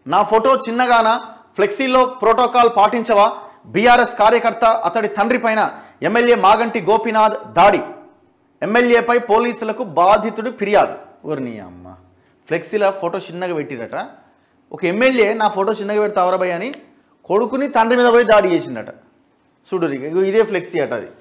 నా ఫోటో చిన్నగానా ఫ్లెక్సీలో ప్రోటోకాల్ పాటించవా బీఆర్ఎస్ కార్యకర్త అతడి తండ్రి పైన ఎమ్మెల్యే మాగంటి గోపీనాథ్ దాడి ఎమ్మెల్యేపై పోలీసులకు బాధితుడు ఫిర్యాదు ఊరిని అమ్మ ఫ్లెక్సీలో ఫోటో చిన్నగా పెట్టిరట ఒక ఎమ్మెల్యే నా ఫోటో చిన్నగా పెడతావరా భయ్ అని కొడుకుని తండ్రి మీద పోయి దాడి చేసిండట చూడు ఇగో ఇదే ఫ్లెక్సీ అట అది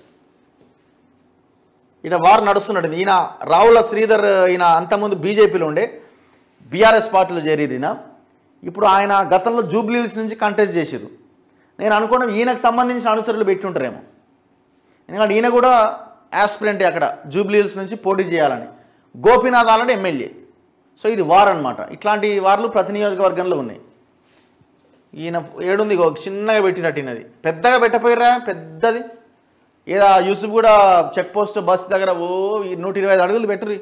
ఈయన వారు నడుస్తున్నాడు ఈయన రావుల శ్రీధర్ ఈయన అంతకుముందు బీజేపీలో ఉండే బీఆర్ఎస్ పార్టీలో చేరిరు ఈయన ఇప్పుడు ఆయన గతంలో జూబ్లీహిల్స్ నుంచి కంటెస్ట్ చేసిరు నేను అనుకున్నాం ఈయనకు సంబంధించిన అనుచరులు పెట్టి ఉంటారేమో ఎందుకంటే ఈయన కూడా యాస్పిరెంట్ అక్కడ జూబ్లీహిల్స్ నుంచి పోటీ చేయాలని గోపీనాథ్ ఆల్రెడీ ఎమ్మెల్యే సో ఇది వార్ అనమాట ఇట్లాంటి వార్లు ప్రతి నియోజకవర్గంలో ఉన్నాయి ఈయన ఏడుంది ఇగో చిన్నగా పెట్టినట్టు ఈయనది పెద్దగా పెట్టపోయారా పెద్దది ఏదా యూసుఫ్ కూడా చెక్ పోస్ట్ బస్ దగ్గర ఓ ఈ నూట ఇరవై ఐదు అడుగులు పెట్టుర్రి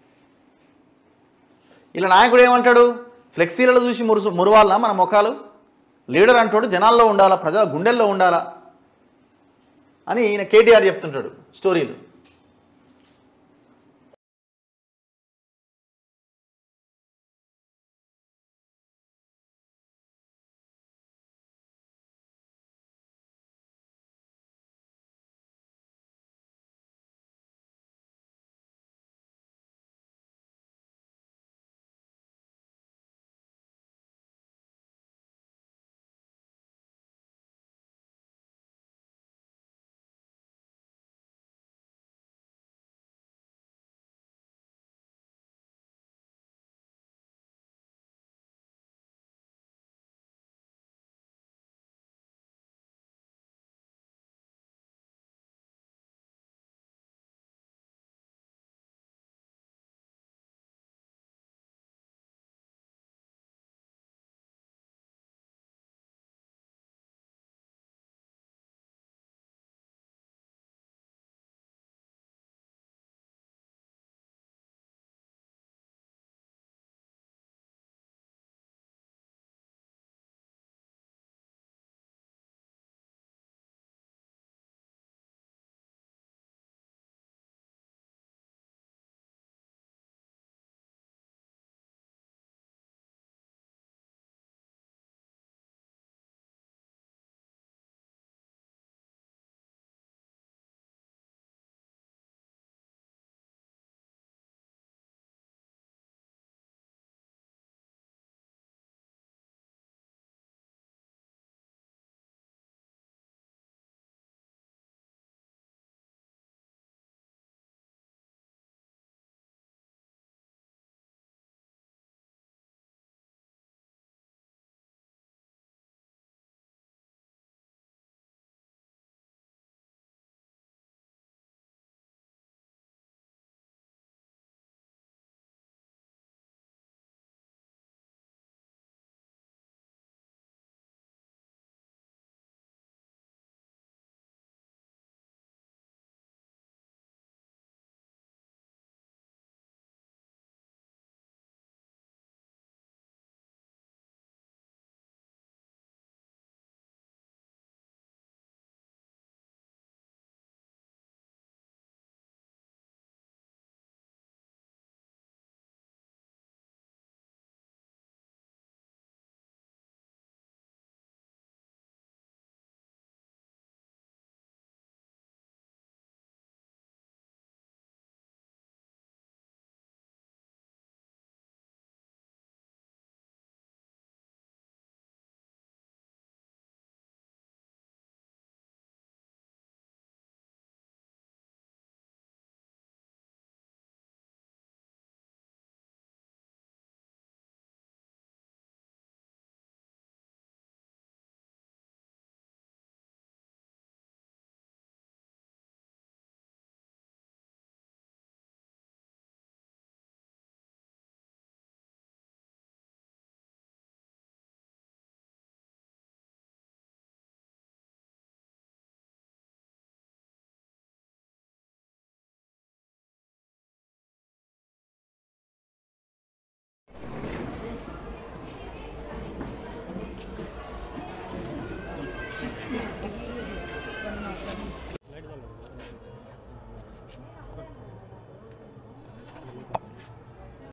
ఇలా నాయకుడు ఏమంటాడు ఫ్లెక్సీలలో చూసి మురుసు మురవాలనా మన ముఖాలు లీడర్ అంటాడు జనాల్లో ఉండాలా ప్రజల గుండెల్లో ఉండాలా అని ఈయన కేటీఆర్ చెప్తుంటాడు స్టోరీలు